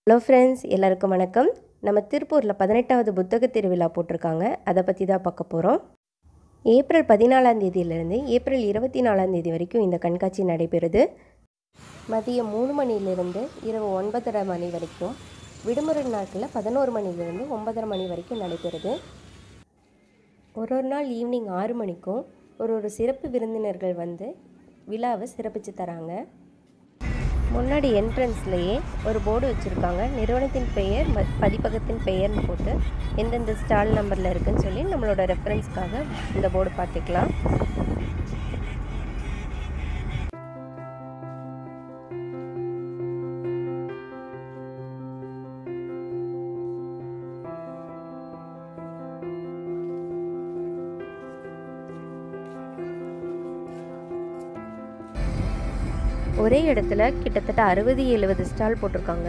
hello friends எல்லாருக்கும் வணக்கம் நம்ம திருப்பூரில் பதினெட்டாவது புத்தக திருவிழா போட்டிருக்காங்க அதை பற்றி தான் பார்க்க போகிறோம் ஏப்ரல் பதினாலாம் தேதியிலிருந்து ஏப்ரல் இருபத்தி நாலாம் தேதி வரைக்கும் இந்த கண்காட்சி நடைபெறுது மதியம் மூணு மணியிலிருந்து இரவு ஒன்பதரை மணி வரைக்கும் விடுமுறை நாட்களில் பதினோரு மணிலிருந்து ஒன்பதரை மணி வரைக்கும் நடைபெறுது ஒரு ஒரு நாள் ஈவினிங் ஆறு மணிக்கும் ஒரு ஒரு சிறப்பு விருந்தினர்கள் வந்து விழாவை சிறப்பித்து தராங்க முன்னாடி என்ட்ரன்ஸ்லேயே ஒரு போர்டு வச்சுருக்காங்க நிறுவனத்தின் பெயர் ம பதிப்பகத்தின் பெயர்னு போட்டு எந்தெந்த ஸ்டால் நம்பரில் இருக்குன்னு சொல்லி நம்மளோட ரெஃபரன்ஸ்க்காக இந்த போர்டு பார்த்துக்கலாம் ஒரே இடத்துல கிட்டத்தட்ட அறுபது எழுபது ஸ்டால் போட்டிருக்காங்க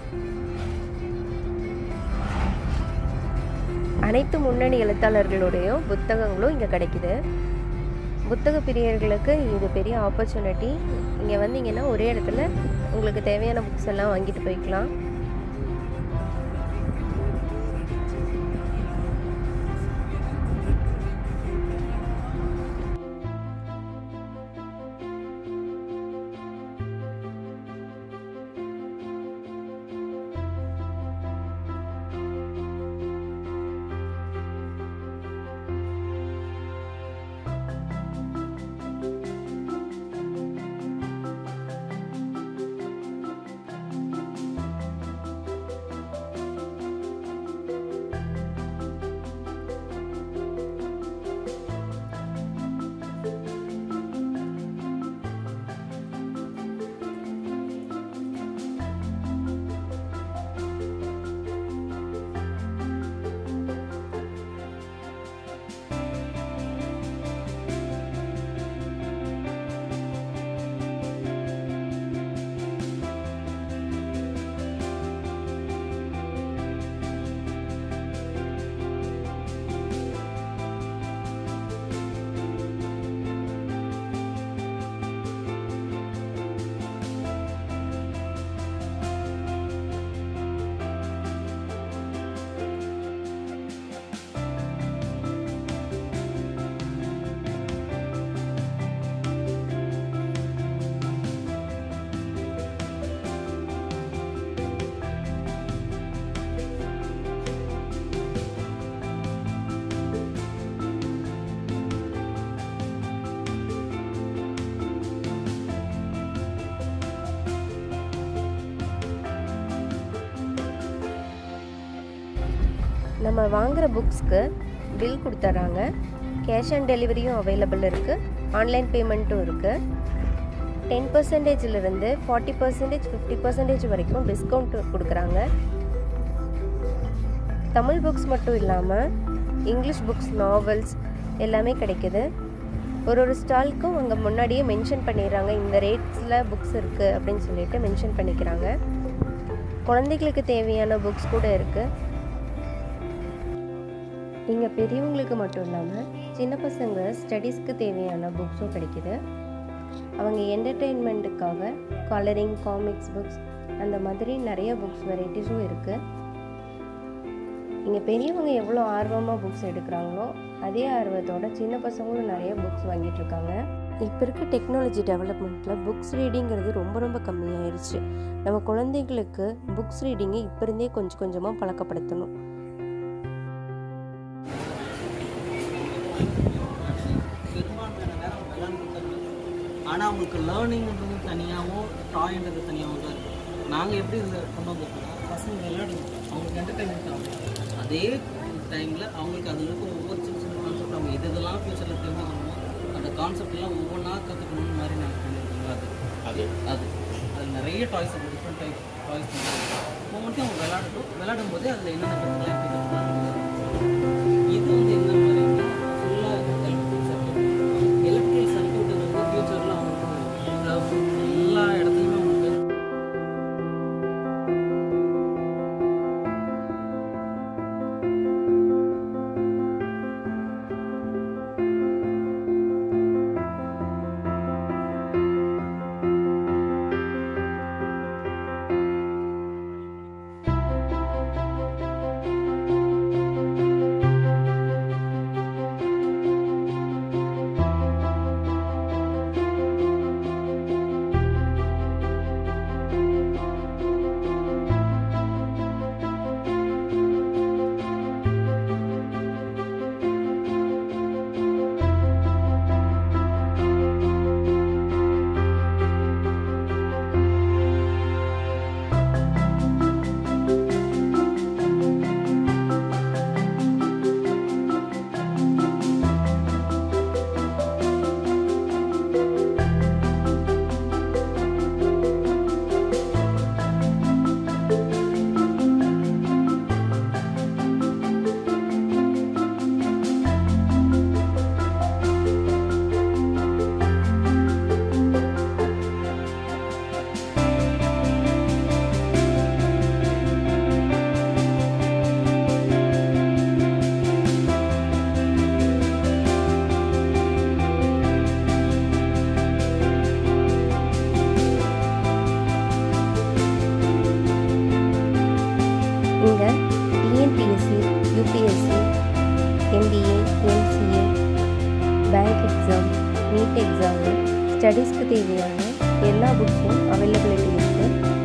அனைத்து முன்னணி எழுத்தாளர்களுடையும் புத்தகங்களும் இங்கே கிடைக்குது புத்தக பிரியர்களுக்கு இது பெரிய ஆப்பர்ச்சுனிட்டி இங்கே வந்தீங்கன்னா ஒரே இடத்துல உங்களுக்கு தேவையான புக்ஸ் எல்லாம் வாங்கிட்டு போய்க்கலாம் நம்ம வாங்குகிற புக்ஸ்க்கு பில் கொடுத்துட்றாங்க கேஷ் ஆன் டெலிவரியும் அவைலபிள் இருக்குது ஆன்லைன் பேமெண்ட்டும் இருக்குது டென் பர்சன்டேஜிலிருந்து ஃபார்ட்டி பர்சன்டேஜ் ஃபிஃப்டி பர்சன்டேஜ் வரைக்கும் டிஸ்கவுண்ட் கொடுக்குறாங்க தமிழ் புக்ஸ் மட்டும் இல்லாமல் இங்கிலீஷ் புக்ஸ் நாவல்ஸ் எல்லாமே கிடைக்குது ஒரு ஒரு ஸ்டாலுக்கும் அங்கே முன்னாடியே மென்ஷன் பண்ணிடுறாங்க இந்த ரேட்ஸில் புக்ஸ் இருக்குது அப்படின்னு சொல்லிட்டு மென்ஷன் பண்ணிக்கிறாங்க குழந்தைகளுக்கு தேவையான புக்ஸ் கூட இருக்குது இங்கே பெரியவங்களுக்கு மட்டும் இல்லாமல் சின்ன பசங்க ஸ்டடீஸ்க்கு தேவையான புக்ஸும் கிடைக்கிது அவங்க என்டர்டெயின்மெண்ட்டுக்காக கலரிங் காமிக்ஸ் புக்ஸ் அந்த மாதிரி நிறைய புக்ஸ் வெரைட்டிஸும் இருக்குது இங்கே பெரியவங்க எவ்வளோ ஆர்வமாக புக்ஸ் எடுக்கிறாங்களோ அதே ஆர்வத்தோட சின்ன பசங்களும் நிறைய புக்ஸ் வாங்கிட்டு இருக்காங்க இப்போ இருக்க டெக்னாலஜி டெவலப்மெண்ட்டில் புக்ஸ் ரீடிங்கிறது ரொம்ப ரொம்ப கம்மியாயிருச்சு நம்ம குழந்தைங்களுக்கு புக்ஸ் ரீடிங்கை இப்போ இருந்தே கொஞ்சம் கொஞ்சமாக பழக்கப்படுத்தணும் பெரும்பான்மையான நேரம் விளையாண்டுட்டு ஆனால் அவங்களுக்கு லேர்னிங்ன்றது தனியாகவும் டாய்ன்றது தனியாகவும் தான் இருக்குது நாங்கள் எப்படி இதில் கொண்டு வந்திருக்கோம்னா பசங்க விளையாடுங்க அவங்களுக்கு என்டர்டைன்மெண்ட் ஆகும் அதே டைமில் அவங்களுக்கு அதில் இருக்க ஒவ்வொரு சின்ன சின்ன கான்செப்ட் அவங்க எது இதெல்லாம் ஃபியூச்சரில் தெரிஞ்சுக்கணுமோ அந்த கான்செப்ட்லாம் ஒவ்வொன்றா கற்றுக்கணும்னு மாதிரி நாங்கள் பண்ணியிருக்கோங்க அது அது அது அது நிறைய டாய்ஸ் இருக்குது டிஃப்ரெண்ட் டைப் டாய்ஸ் ஒவ்வொன்றையும் அவங்க விளையாடட்டும் விளையாடும் போதே அதில் என்னென்ன கற்றுக்கலாம் எப்படி கற்றுக்கலாம் இது வந்து என்ன மாதிரின்னா ஃபுல்லாக எலக்ட்ரிக்கல் சர்க்கியூட் எலக்ட்ரிக்கல் சர்க்கியூட்டுங்கிறது ஃபியூச்சரில் அவங்களுக்கு எல்லா இடத்துலையுமே உங்களுக்கு UPSC MBA MCA bank exam NEET exam ஸ்டடீஸ்க்கு தேவையான எல்லா புக்ஸும் அவைலபிலிட்டி இருக்குது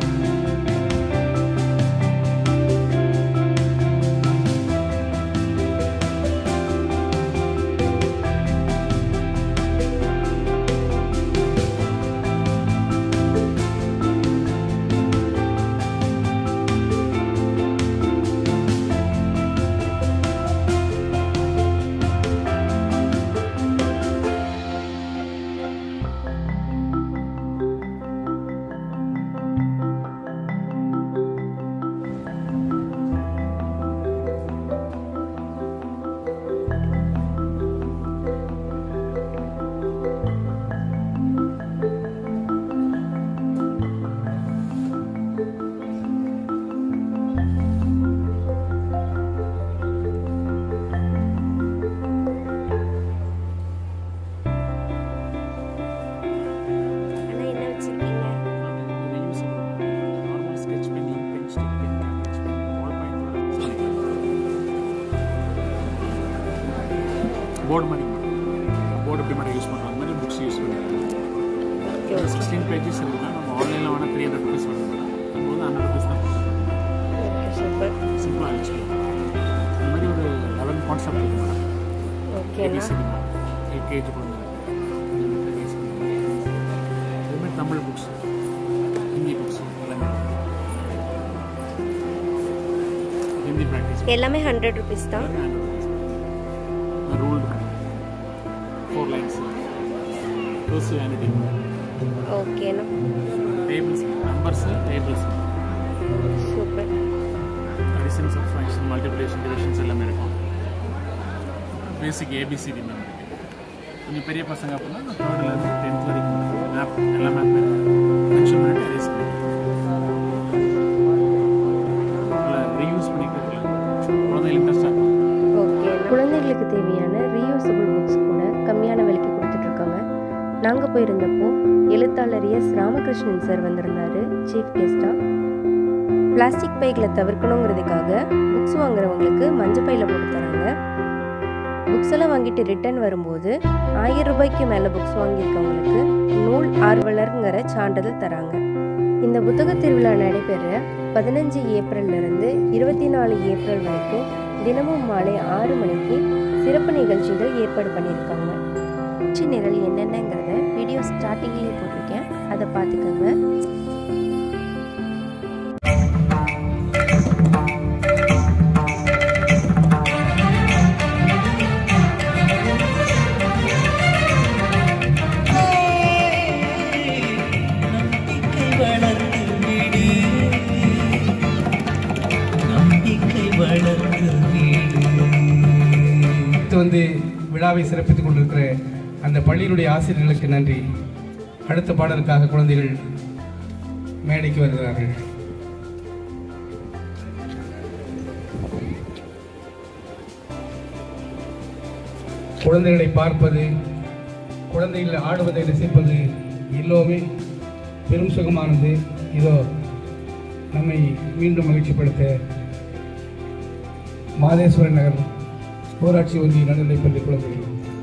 ஆனால் என்ன வச்சுருக்கீங்க normal sketch pen ink pen stick pen catch pen ball point board மாதிரி போர்டு எப்படி மாதிரி யூஸ் பண்ணுற மாதிரி புக்ஸ் யூஸ் பண்ணிக்கலாம் சிக்ஸ்டீன் பேஜஸ் இருக்குன்னா நம்ம ஆன்லைனில் வேணால் த்ரீ ஹண்ட்ரட் ருபீஸ் வாங்கிக்கலாம் நம்ம வந்து ஹண்ட்ரட் ருபீஸ் தான் சூப்பர் சிம்பிளாக இருந்துச்சு இந்த மாதிரி ஒரு லெவன் கான்செப்ட் இருக்கு மேடம் ஓகேண்ணா ஏபிசிடி எல்கேஜி குழந்தைங்க இதுமாதிரி தமிழ் புக்ஸ் ஹிந்தி புக்ஸ் எல்லாமே ஹிந்தி ப்ராக்டிஸ் எல்லாமே ஹண்ட்ரட் ருபீஸ் தான் ruled four lines cursive hand ஓகேண்ணா tables numbers tables super addition subtraction multiplication divisions எல்லாமே இருக்கும் பேசிக் ஏபிசிடி மேம் கொஞ்சம் பெரிய பசங்க அப்படின்னா தேர்ட்லேருந்து டென்த் வரைக்கும் மேப் எல்லா மேப் மென்ஷன் பண்ணிட்டு erase பண்ணிட்டு ரீயூஸ் பண்ணிக்கிறதுல குழந்தைகள் இன்ட்ரெஸ்டாக இருக்கும் ஓகே குழந்தைகளுக்கு தேவையான ரீயூசபிள் புக்ஸ் கூட கம்மியான விலைக்கு கொடுத்துட்ருக்காங்க நாங்கள் போயிருந்தப்போ எழுத்தாளர் எஸ் ராமகிருஷ்ணன் சார் வந்திருந்தாரு சீஃப் கெஸ்ட்டாக பிளாஸ்டிக் பைகளை தவிர்க்கணுங்கிறதுக்காக புக்ஸ் வாங்குறவங்களுக்கு மஞ்சள் பையில் போட்டு தராங்க புக்ஸ் எல்லாம் வாங்கிட்டு ரிட்டர்ன் வரும்போது ஆயிரம் ரூபாய்க்கு மேலே புக்ஸ் வாங்கியிருக்கவங்களுக்கு நூல் ஆர்வலருங்கிற சான்றிதழ் தராங்க இந்த புத்தக திருவிழா நடைபெற பதினஞ்சு ஏப்ரல்லிருந்து இருபத்தி நாலு ஏப்ரல் வரைக்கும் தினமும் மாலை ஆறு மணிக்கு சிறப்பு நிகழ்ச்சிகள் ஏற்பாடு பண்ணியிருக்காங்க உச்சி நிரல் என்னென்னங்கிறத வீடியோ ஸ்டார்டிங்லேயே போட்டிருக்கேன் அதை பார்த்துக்கோங்க நம்பிக்கை வளர்த்து விடு நம்பிக்கை வளர்த்து விடு அடுத்து வந்து விழாவை சிறப்பித்துக் கொண்டிருக்கிற அந்த பள்ளியினுடைய ஆசிரியர்களுக்கு நன்றி அடுத்த பாடலுக்காக குழந்தைகள் மேடைக்கு வருகிறார்கள் குழந்தைகளை பார்ப்பது குழந்தைகள் ஆடுவதை ரசிப்பது எல்லோருமே பெரும் சுகமானது இதோ நம்மை மீண்டும் மகிழ்ச்சிப்படுத்த மாதேஸ்வரன் நகர் ஊராட்சி ஒன்றிய நடுநிலைப்பள்ளி குழந்தைகள்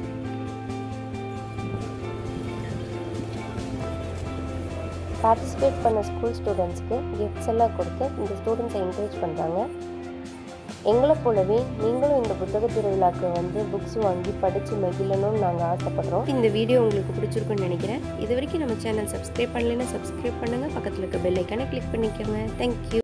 பார்ட்டிசிபேட் பண்ண ஸ்கூல் ஸ்டூடெண்ட்ஸ்க்கு கிஃப்ட்ஸ் எல்லாம் கொடுத்து இந்த ஸ்டூடெண்ட்ஸை என்கரேஜ் பண்ணுறாங்க எங்களை போலவே நீங்களும் இந்த புத்தக திருவிழாக்கு வந்து புக்ஸ் வாங்கி படித்து மகிழணும்னு நாங்கள் ஆசைப்படுறோம் இந்த வீடியோ உங்களுக்கு பிடிச்சிருக்குன்னு நினைக்கிறேன் இது வரைக்கும் நம்ம சேனல் சப்ஸ்கிரைப் பண்ணலைன்னா சப்ஸ்கிரைப் பண்ணுங்கள் பக்கத்தில் இருக்க பெல் ஐக்கானை கிளிக் பண்ணிக்கோங்க தேங்க்யூ